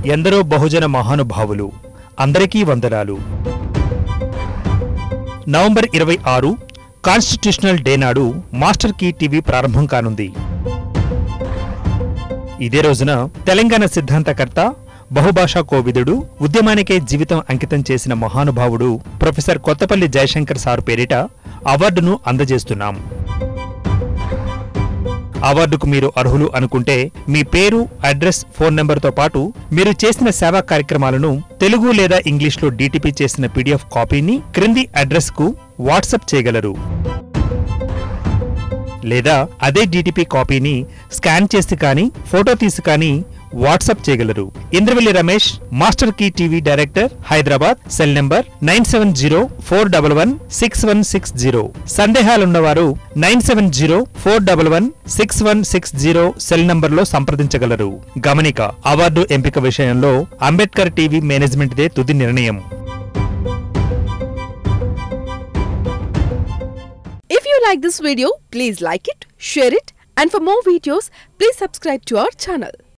ఎందరో బహుజన మహానుభావులు అందరికీ వందనాలు నవంబర్ ఇరవై ఆరు కాన్స్టిట్యూషనల్ డే నాడు మాస్టర్ కీ టీవీ ప్రారంభం కానుంది ఇదే రోజున తెలంగాణ సిద్ధాంతకర్త బహుభాషా కోవిదుడు ఉద్యమానికే జీవితం అంకితం చేసిన మహానుభావుడు ప్రొఫెసర్ కొత్తపల్లి జయశంకర్ సార్ పేరిట అవార్డును అందజేస్తున్నాం అవార్డుకు మీరు అర్హులు అనుకుంటే మీ పేరు అడ్రస్ ఫోన్ నెంబర్తో పాటు మీరు చేసిన సేవా కార్యక్రమాలను తెలుగు లేదా ఇంగ్లీష్లో డీటీపీ చేసిన పీడిఎఫ్ కాపీని క్రింది అడ్రస్కు వాట్సాప్ చేయగలరు లేదా అదే డీటీపీ కాపీని స్కాన్ చేసి కానీ ఫోటో తీసి కానీ వాట్సాప్ చేయగలరు Indravelli Ramesh master key TV director Hyderabad cell number nine seven zero four double one six one six zero సందేహాలున్నవారు nine seven zero four double one six one six zero cell నంబర్లో సంప్రదించగలరు గమనిక అవార్డు ఎంపిక విషయంలో అంబేద్కర్ టీవీ మేనేజ్మెంట్దే తుది నిర్ణయం If you like this video, please like it, share it, and for more videos, please subscribe to our channel.